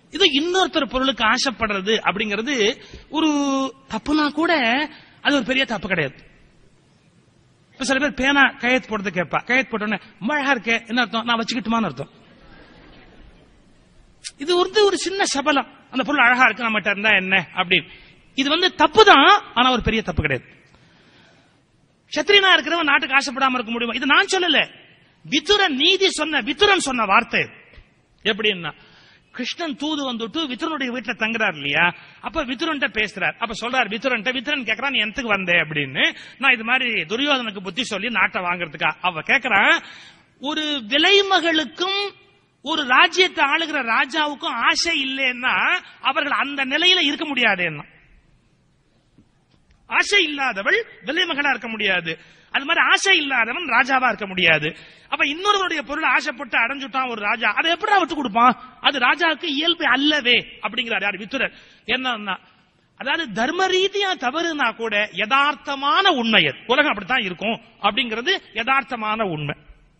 இது இன்னொருத்தர் பொருளுக்கு ஆசைப்படுறது அப்படிங்கிறது ஒரு தப்புனா கூட அது ஒரு பெரிய தப்பு கிடையாது இப்ப சில பேர் பேனா கையெழுத்து போடுறது கேட்பா கையெழுத்து போட்ட உடனே ரொம்ப அழகா இருக்கே என்ன அர்த்தம் நான் வச்சுக்கிட்டுமான்னு அர்த்தம் இது வந்து ஒரு சின்ன சபலம் அந்த பொருள் அழகா இருக்கு நம்மகிட்ட இருந்தா என்ன அப்படின்னு இது வந்து தப்பு தான் ஆனா ஒரு பெரிய தப்பு கிடையாது சத்திரியனா இருக்கிறவன் நாட்டுக்கு ஆசைப்படாம இருக்க முடியுமா இது நான் சொல்லல விதுரன் நீதி சொன்ன விதுரன் சொன்ன வார்த்தை எப்படின்னா கிருஷ்ணன் தூது வந்துட்டு விதுரனுடைய வீட்டுல தங்குறார் இல்லையா அப்ப விதுரன்ட்ட பேசுறார் அப்ப சொல்றார் விதுரன்ட்ட விதுரன் கேக்குறான் நீ எந்தக்கு வந்தே அப்படின்னு நான் இது மாதிரி துரியோதனுக்கு புத்தி சொல்லி நாட்டை வாங்குறதுக்கா அவ கேக்குறான் ஒரு விலைமகளுக்கும் ஒரு ராஜ்யத்தை ஆளுகிற ராஜாவுக்கும் ஆசை இல்லைன்னா அவர்கள் அந்த நிலையில இருக்க முடியாது என்ன ஆசை இல்லாதவள் விலைமகளா இருக்க முடியாது அது மாதிரி ஆசை இல்லாதவன் ராஜாவா இருக்க முடியாது அப்ப இன்னொருவருடைய பொருள் ஆசைப்பட்டு அடைஞ்சுட்டான் ஒரு ராஜா அதை எப்படி விட்டு கொடுப்பான் அது ராஜாவுக்கு இயல்பு அல்லவே அப்படிங்கிறார் யார் வித்துரர் என்னன்னா அதாவது தர்ம ரீதியா தவறுனா கூட யதார்த்தமான உண்மை அது. உலகம் அப்படித்தான் இருக்கும் அப்படிங்கிறது யதார்த்தமான உண்மை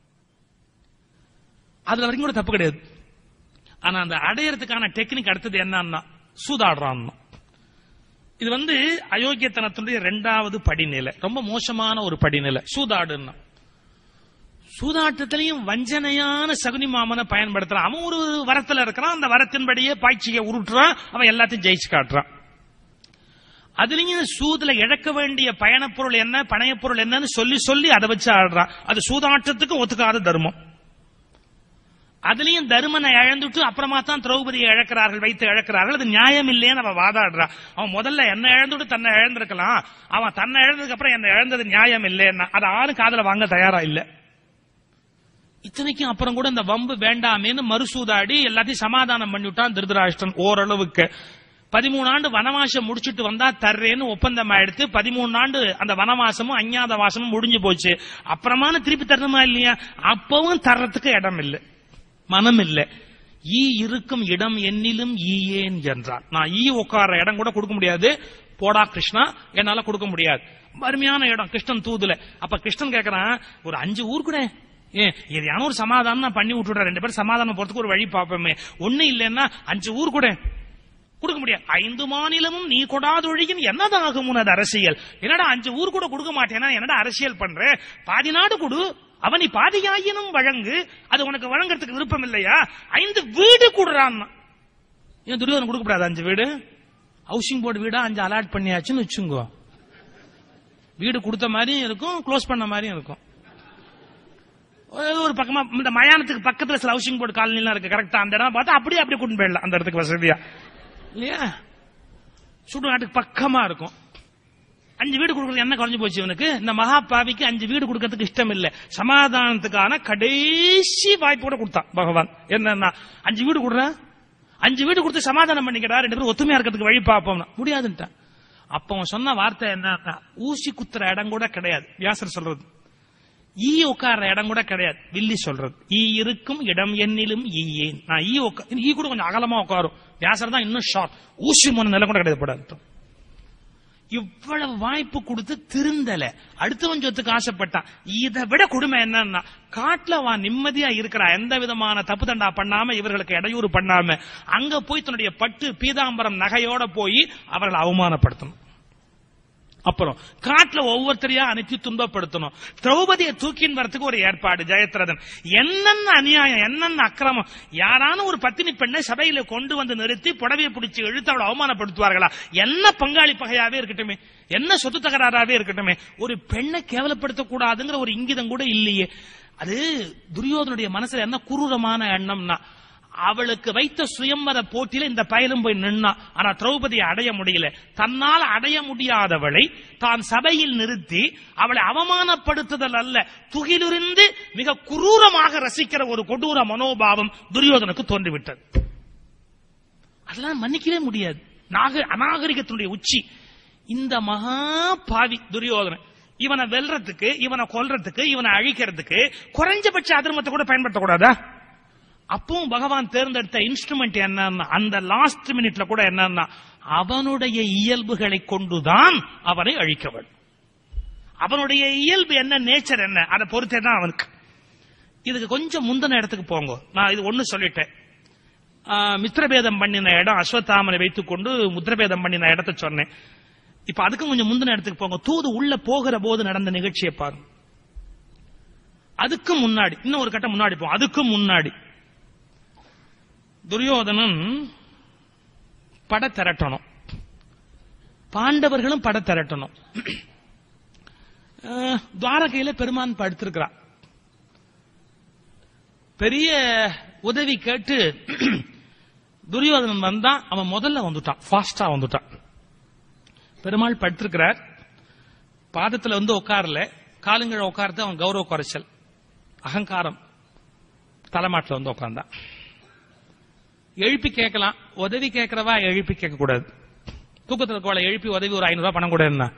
அதுல வரைக்கும் கூட தப்பு கிடையாது ஆனா அந்த அடையறதுக்கான டெக்னிக் அடுத்தது என்னன்னா சூதாடுறான் இது வந்து அயோக்கியத்தனத்தினுடைய இரண்டாவது படிநிலை ரொம்ப மோசமான ஒரு படிநிலை சூதாடுன்னா சூதாட்டத்திலையும் வஞ்சனையான சகுனி மாமனை பயன்படுத்துறான் அவன் ஒரு வரத்துல இருக்கிறான் அந்த வரத்தின்படியே பாய்ச்சியை உருட்டுறான் அவன் எல்லாத்தையும் ஜெயிச்சு காட்டுறான் அதுலயும் சூதுல இழக்க வேண்டிய பயணப்பொருள் என்ன பணையப்பொருள் என்னன்னு சொல்லி சொல்லி அதை வச்சு ஆடுறான் அது சூதாட்டத்துக்கு ஒத்துக்காத தர்மம் அதுலயும் தருமனை இழந்துட்டு அப்புறமா தான் திரௌபதியை இழக்கிறார்கள் வைத்து இழக்கிறார்கள் அது நியாயம் இல்லைன்னு அவன் வாதாடுறான் அவன் முதல்ல என்ன இழந்துட்டு தன்னை இழந்திருக்கலாம் அவன் தன்னை இழந்ததுக்கு அப்புறம் என்ன இழந்தது நியாயம் இல்லைன்னா அது ஆரும் காதுல வாங்க தயாரா இல்ல இத்தனைக்கும் அப்புறம் கூட இந்த வம்பு வேண்டாமேன்னு மறுசூதாடி எல்லாத்தையும் சமாதானம் பண்ணிவிட்டான் திருதராஷ்டிரன் ஓரளவுக்கு பதிமூணு ஆண்டு வனவாசம் முடிச்சிட்டு வந்தா தர்றேன்னு ஒப்பந்தம் எடுத்து பதிமூணு ஆண்டு அந்த வனவாசமும் அஞ்ஞாத வாசமும் முடிஞ்சு போச்சு அப்புறமான திருப்பி தரணுமா இல்லையா அப்பவும் தர்றதுக்கு இடம் இல்லை மனம் இல்லை ஈ இருக்கும் இடம் என்னிலும் ஈயேன் என்றார் நான் ஈ உட்கார இடம் கூட கொடுக்க முடியாது போடா கிருஷ்ணா என்னால கொடுக்க முடியாது அருமையான இடம் கிருஷ்ணன் தூதுல அப்ப கிருஷ்ணன் கேக்குறான் ஒரு அஞ்சு ஊர் கூட ஏன் எதையான ஒரு சமாதானம் நான் பண்ணி விட்டுடுறேன் ரெண்டு பேரும் சமாதானம் போறதுக்கு ஒரு வழி பார்ப்போமே ஒண்ணு இல்லைன்னா அஞ்சு ஊர் கூட கொடுக்க முடியாது ஐந்து மாநிலமும் நீ கொடாதொழியின் என்னதாகும் உனது அரசியல் என்னடா அஞ்சு ஊர் கூட கொடுக்க மாட்டேனா என்னடா அரசியல் பண்ற பாதி நாடு கொடு அவனி பாதியாயினும் வழங்கு அது உனக்கு வழங்குறதுக்கு விருப்பம் இல்லையா ஐந்து வீடு கொடுறான் ஏன் துரியோதன் கொடுக்கப்படாது அஞ்சு வீடு ஹவுசிங் போர்டு வீடா அஞ்சு அலாட் பண்ணியாச்சுன்னு வச்சுங்கோ வீடு கொடுத்த மாதிரியும் இருக்கும் க்ளோஸ் பண்ண மாதிரியும் இருக்கும் ஒரு பக்கமா இந்த மயானத்துக்கு பக்கத்துல சில ஹவுசிங் போர்டு காலனி எல்லாம் இருக்கு கரெக்டா அந்த இடம் பார்த்தா அப்படியே அப்படியே கூட்டு போயிடலாம் அந்த இடத்துக்கு வசதியா இல்லையா சுடுகாட்டுக்கு பக்கமா இருக்கும் அஞ்சு வீடு கொடுக்கறது என்ன குறைஞ்சு போச்சு இவனுக்கு இந்த மகா பாவிக்கு அஞ்சு வீடு கொடுக்கறதுக்கு இஷ்டம் இல்ல சமாதானத்துக்கான கடைசி வாய்ப்பு கூட கொடுத்தான் பகவான் என்னன்னா அஞ்சு வீடு கொடுற அஞ்சு வீடு கொடுத்து சமாதானம் பண்ணிக்கடா ரெண்டு பேரும் ஒத்துமையா இருக்கிறதுக்கு வழி பார்ப்போம் முடியாதுன்ட்டான் அப்ப அவன் சொன்ன வார்த்தை என்னன்னா ஊசி குத்துற இடம் கூட கிடையாது வியாசர் சொல்றது ஈ உட்கார்ற இடம் கூட கிடையாது வில்லி சொல்றது ஈ இருக்கும் இடம் என்னிலும் ஈயேன் நான் ஈ உட்கா ஈ கூட கொஞ்சம் அகலமா உட்காரும் வியாசர் தான் இன்னும் ஷார்ட் ஊசி மூணு நிலம் கூட கிடையாது போடாது இவ்வளவு வாய்ப்பு கொடுத்து திருந்தல அடுத்தவன் சொத்துக்கு ஆசைப்பட்டான் இதை விட கொடுமை என்னன்னா காட்டுல வா நிம்மதியா இருக்கிறா எந்த விதமான தப்பு தண்டா பண்ணாம இவர்களுக்கு இடையூறு பண்ணாம அங்க போய் தன்னுடைய பட்டு பீதாம்பரம் நகையோட போய் அவர்களை அவமானப்படுத்தணும் அப்புறம் காட்டுல ஒவ்வொருத்தரையா அனுப்பி துன்பப்படுத்தணும் திரௌபதியை தூக்கின் வரத்துக்கு ஒரு ஏற்பாடு ஜெயத்ரதன் என்னென்ன அநியாயம் என்னென்ன அக்கிரமம் யாரான ஒரு பத்தினி பெண்ணை சபையில கொண்டு வந்து நிறுத்தி புடவையை பிடிச்சு இழுத்து அவளை அவமானப்படுத்துவார்களா என்ன பங்காளி பகையாவே இருக்கட்டுமே என்ன சொத்து தகராறாவே இருக்கட்டுமே ஒரு பெண்ணை கேவலப்படுத்த கூடாதுங்கிற ஒரு இங்கிதம் கூட இல்லையே அது துரியோதனுடைய மனசுல என்ன குரூரமான எண்ணம்னா அவளுக்கு வைத்த சுயம்பர போட்டியில இந்த பயலும் போய் நின்னா ஆனா திரௌபதியை அடைய முடியல தன்னால் அடைய முடியாதவளை தான் சபையில் நிறுத்தி அவளை அவமானப்படுத்துதல் அல்ல துகிலிருந்து மிக குரூரமாக ரசிக்கிற ஒரு கொடூர மனோபாவம் துரியோதனுக்கு தோன்றிவிட்டது அதெல்லாம் மன்னிக்கவே முடியாது நாக அநாகரிகத்தினுடைய உச்சி இந்த மகா பாவி துரியோதனன் இவனை வெல்றதுக்கு இவனை கொல்றதுக்கு இவனை அழிக்கிறதுக்கு குறைஞ்சபட்ச அதர்மத்தை கூட பயன்படுத்தக்கூடாதா அப்பவும் பகவான் தேர்ந்தெடுத்த இன்ஸ்ட்ருமெண்ட் என்னன்னா அந்த லாஸ்ட் மினிட்ல கூட என்னன்னா அவனுடைய இயல்புகளை கொண்டுதான் அவனை அழிக்க வேண்டும் அவனுடைய இயல்பு என்ன நேச்சர் என்ன அதை பொறுத்தே தான் அவனுக்கு இதுக்கு கொஞ்சம் முந்தின இடத்துக்கு போங்க நான் இது ஒண்ணு சொல்லிட்டேன் ஆ, மித்திரபேதம் பண்ணின இடம் அஸ்வத்தாமனை வைத்துக் கொண்டு முத்திரபேதம் பண்ணின இடத்தை சொன்னேன் இப்ப அதுக்கும் கொஞ்சம் முந்தின இடத்துக்கு போங்க தூது உள்ள போகிற போது நடந்த நிகழ்ச்சியை பாருங்க அதுக்கு முன்னாடி இன்னும் ஒரு கட்டம் முன்னாடி போவோம் அதுக்கும் முன்னாடி துரியோதனன் பட திரட்டணும் பாண்டவர்களும் பட திரட்டணும் அஹ், துவாரகையில பெருமான் படுத்திருக்கிறான் பெரிய உதவி கேட்டு துரியோதனன் வந்தான் அவன் முதல்ல வந்துட்டான் ஃபாஸ்டா வந்துட்டான் பெருமாள் படுத்திருக்கிறார் பாதத்துல வந்து உட்காரல காலுங்கழ உட்கார்ந்து அவன் கௌரவ குறைச்சல் அகங்காரம் தலைமாட்டில் வந்து உட்கார்ந்தான் எழுப்பி கேட்கலாம் உதவி கேட்கறவா எழுப்பி கேட்க கூடாது தூக்கத்தில் இருக்கவளை எழுப்பி உதவி ஒரு ஐநூறு ரூபாய் பணம் கூட என்ன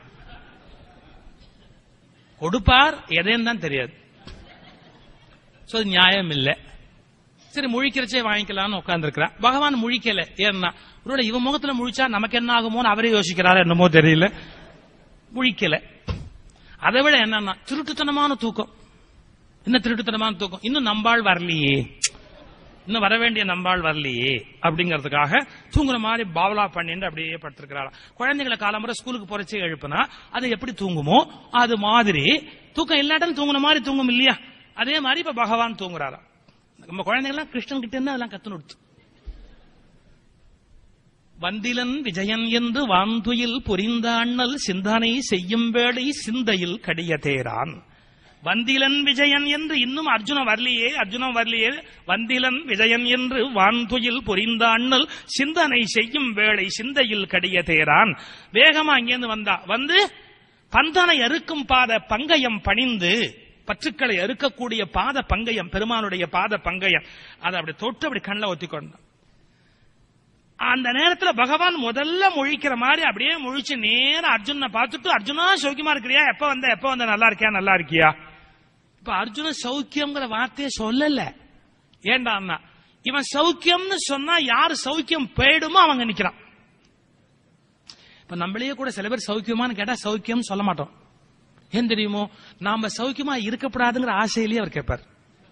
கொடுப்பார் எதையும் தான் தெரியாது சோ அது நியாயம் இல்ல சரி முழிக்கிறச்சே வாங்கிக்கலாம்னு உட்கார்ந்துருக்கிறான் பகவான் முழிக்கல ஏன்னா ஒருவேளை இவன் முகத்துல முழிச்சா நமக்கு என்ன ஆகுமோன்னு அவரே யோசிக்கிறாரு என்னமோ தெரியல முழிக்கல அதை விட என்னன்னா திருட்டுத்தனமான தூக்கம் என்ன திருட்டுத்தனமான தூக்கம் இன்னும் நம்பாள் வரலையே இன்னும் வர வேண்டிய நம்பாள் வரலையே அப்படிங்கறதுக்காக தூங்குற மாதிரி பாவலா பண்ணிட்டு அப்படியே படுத்திருக்கிறாராம் குழந்தைகளை காலம்புற ஸ்கூலுக்கு போறச்சே எழுப்புனா அது எப்படி தூங்குமோ அது மாதிரி தூக்கம் இல்லாட்டும் தூங்குன மாதிரி தூங்கும் இல்லையா அதே மாதிரி இப்ப பகவான் தூங்குறாராம் நம்ம குழந்தைகள்லாம் கிருஷ்ணன் கிட்ட இருந்து அதெல்லாம் கத்து கொடுத்து வந்திலன் விஜயன் என்று வாந்துயில் புரிந்த அண்ணல் சிந்தனை செய்யும் வேளை சிந்தையில் கடிய தேரான் வந்திலன் விஜயன் என்று இன்னும் அர்ஜுன வரலையே அர்ஜுனன் வரலையே வந்திலன் விஜயன் என்று வான்துயில் புரிந்த அண்ணல் சிந்தனை செய்யும் வேளை சிந்தையில் கடிய தேரான் வேகமா அங்கேருந்து வந்தா வந்து பந்தனை அறுக்கும் பாத பங்கயம் பணிந்து பற்றுக்களை அறுக்கக்கூடிய பாத பங்கயம் பெருமானுடைய பாத பங்கயம் அதை அப்படி தொட்டு அப்படி கண்ணில் ஒத்திக்கொண்டான் அந்த நேரத்துல பகவான் முதல்ல முழிக்கிற மாதிரி அப்படியே முழிச்சு நேரா அர்ஜுனை பார்த்துட்டு அர்ஜுனா சௌக்கியமா இருக்கிறியா எப்ப வந்த எப்ப வந்த நல்லா இருக்கியா நல்லா இருக்கியா இப்ப அர்ஜுன சௌக்கியம்ங்கிற வார்த்தையை சொல்லல ஏண்டான்னா இவன் சௌக்கியம்னு சொன்னா யாரு சௌக்கியம் போயிடுமோ அவங்க நிக்கிறான் இப்ப நம்மளையே கூட சில பேர் சௌக்கியமான்னு கேட்டா சௌக்கியம் சொல்ல மாட்டோம் ஏன் தெரியுமோ நாம சௌக்கியமா இருக்கப்படாதுங்கிற ஆசையிலேயே அவர் கேட்பார்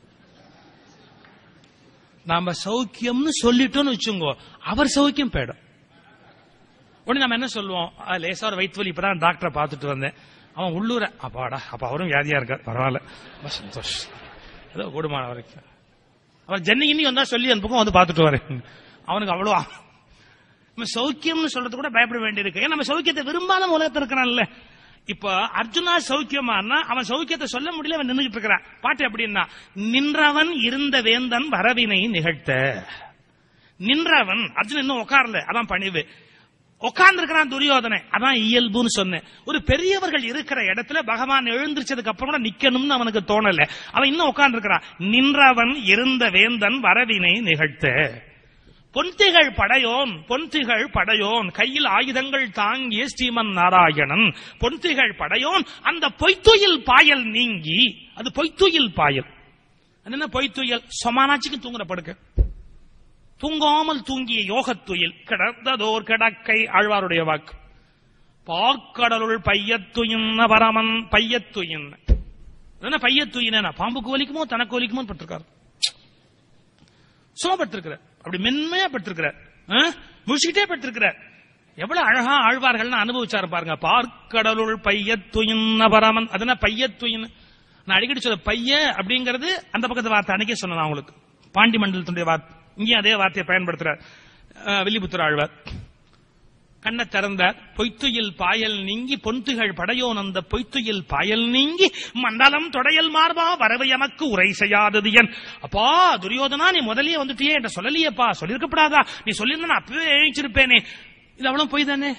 நாம சௌக்கியம்னு சொல்லிட்டோம்னு வச்சுங்கோ அவர் சௌக்கியம் போயிடும் உடனே நம்ம என்ன சொல்லுவோம் "ஆ, லேசா ஒரு வயிற்று வலி இப்பதான் டாக்டரை பார்த்துட்டு வந்தேன் அவன் உள்ளூர அப்பாடா அப்ப அவரும் வியாதியா இருக்கார் பரவாயில்ல ரொம்ப சந்தோஷம் ஏதோ கூடுமான வரைக்கும் அவர் ஜென்னி இன்னி வந்தா சொல்லி அனுப்புக்கும் வந்து பார்த்துட்டு வரேன் அவனுக்கு அவ்வளோ நம்ம சௌக்கியம்னு சொல்றது கூட பயப்பட வேண்டியிருக்கு ஏன்னா நம்ம சௌக்கியத்தை விரும்பாத உலகத்தில் இருக்கிறான்ல இப்ப அர்ஜுனா சௌக்கியமானா அவன் சௌக்கியத்தை சொல்ல முடியல அவன் நின்றுட்டு இருக்கிறான் பாட்டு எப்படின்னா நின்றவன் இருந்த வேந்தன் வரவினை நிகழ்த்த நின்றவன் அர்ஜுனன் இன்னும் உட்காரல அதான் பணிவு உட்கார்ந்து இருக்கிறான் துரியோதனை அதான் இயல்புன்னு சொன்னேன் ஒரு பெரியவர்கள் இருக்கிற இடத்துல பகவான் எழுந்திருச்சதுக்கு அப்புறம் கூட நிக்கணும்னு அவனுக்கு தோணல அவன் இன்னும் உட்கார்ந்து இருக்கிறான் நின்றவன் இருந்த வேந்தன் வரவினை நிகழ்த்த பொன்திகள் படையோன் பொன்திகள் படையோன் கையில் ஆயுதங்கள் தாங்கிய ஸ்ரீமன் நாராயணன் பொன்திகள் படையோன் அந்த பொய்த்துயில் பாயல் நீங்கி அது பொய்த்துயில் பாயல் அது என்ன பொய்த்துயில் சொமானாச்சிக்கு தூங்குற படுக்க தூங்காமல் தூங்கிய யோகத்துயில் கிடந்ததோர் கிடக்கை ஆழ்வாருடைய வாக்கு பாக்கடலுள் பையத்துயின்ன பரமன் பையத்துயின் என்ன பையத்துயின பாம்புக்கு வலிக்குமோ தனக்கு வலிக்குமோ பட்டிருக்காரு சும்மா பட்டிருக்கிறார் அப்படி மென்மையா பட்டிருக்கிறார் ஆ? முழிச்சுக்கிட்டே பட்டிருக்கிறார் எவ்வளவு அழகா ஆழ்வார்கள்னு அனுபவிச்சாரு பாருங்க பார்க்கடலுள் பையத்துயின்ன பரமன் அதுனா பையத்துயின் நான் அடிக்கடி சொல்ல பைய அப்படிங்கிறது அந்த பக்கத்து வார்த்தை அன்னைக்கே சொன்னேன் நான் உங்களுக்கு பாண்டி மண்டலத்தினுடைய வார்த்தை இங்கேயும் அதே வார்த்தையை பயன்படுத்துறார் அஹ், வில்லிபுத்தூர் ஆழ்வார் கண்ண திறந்தார் பொய்த்துயில் பாயல் நீங்கி பொன்துகள் படையோன் அந்த பொய்த்துயில் பாயல் நீங்கி மண்டலம் தொடையல் மார்பா வரவு எமக்கு உரை செய்யாதது என் அப்பா துரியோதனா நீ முதல்லயே வந்துட்டியே என்ற சொல்லலையேப்பா சொல்லியிருக்கப்படாதா நீ சொல்லியிருந்தா நான் அப்பவே எழுச்சிருப்பேனே இது அவ்வளவு பொய் தானே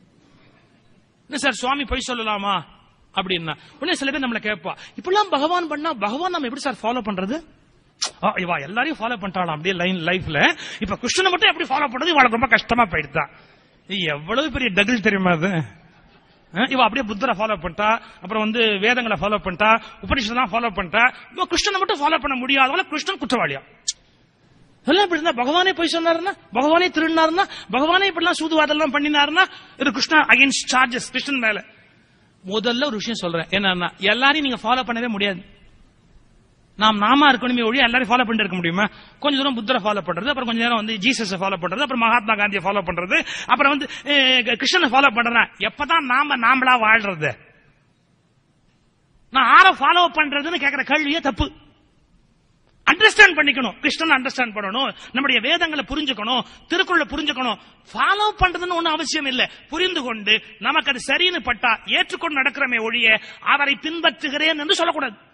என்ன சார் சுவாமி பொய் சொல்லலாமா அப்படின்னா உடனே சில பேர் நம்மள கேட்பா இப்படிலாம் பகவான் பண்ணா பகவான் நம்ம எப்படி சார் ஃபாலோ பண்றது ஆ, இவா எல்லாரையும் ஃபாலோ பண்ணிட்டாளாம் அப்படியே லைன் லைஃப்ல இப்ப கிருஷ்ணனை மட்டும் எப்படி ஃபாலோ பண்றது இவளுக்கு ரொம்ப கஷ்டமா போயிடுதான் இது எவ்வளவு பெரிய டகிள் தெரியுமா அது ஆ, இவ அப்படியே புத்தரை ஃபாலோ பண்ணிட்டா அப்புறம் வந்து வேதங்களை ஃபாலோ பண்ணிட்டா உபனிஷத்தான் ஃபாலோ பண்ணிட்டா இவ கிருஷ்ணனை மட்டும் ஃபாலோ பண்ண முடியாதவள கிருஷ்ணன் குற்றவாளியா எல்லாம் இப்படி இருந்தா பகவானே போய் சொன்னாருன்னா பகவானே திருடினாருன்னா பகவானே இப்படிலாம் சூதுவாதெல்லாம் பண்ணினாருன்னா இது கிருஷ்ணா அகைன்ஸ்ட் சார்ஜஸ் கிருஷ்ணன் மேல முதல்ல ஒரு விஷயம் சொல்றேன் என்னன்னா எல்லாரையும் நீங்க ஃபாலோ பண்ணவே முடியாது நாம் நாம இருக்கணுமே ஒழிய எல்லாரையும் ஃபாலோ பண்ணிட்டு இருக்க முடியுமா கொஞ்ச தூரம் புத்தரை ஃபாலோ பண்றது அப்புறம் கொஞ்ச நேரம் வந்து ஜீசஸ் ஃபாலோ பண்றது அப்புறம் மகாத்மா காந்தியை ஃபாலோ பண்றது அப்புறம் வந்து அஹ், கிருஷ்ணனை ஃபாலோ பண்றதா எப்பதான் நாம நாமளா வாழ்றது நான் ஆற ஃபாலோ பண்றதுன்னு கேக்குற கேள்வியே தப்பு அண்டர்ஸ்டாண்ட் பண்ணிக்கணும் கிருஷ்ணன் அண்டர்ஸ்டாண்ட் பண்ணணும் நம்முடைய வேதங்களை புரிஞ்சுக்கணும் திருக்குறளை புரிஞ்சுக்கணும் ஃபாலோ பண்றதுன்னு ஒண்ணும் அவசியம் இல்ல புரிந்து கொண்டு நமக்கு அது சரின்னு பட்டா ஏற்றுக்கொண்டு நடக்கிறமே ஒழிய அவரை பின்பற்றுகிறேன் என்று சொல்லக்கூடாது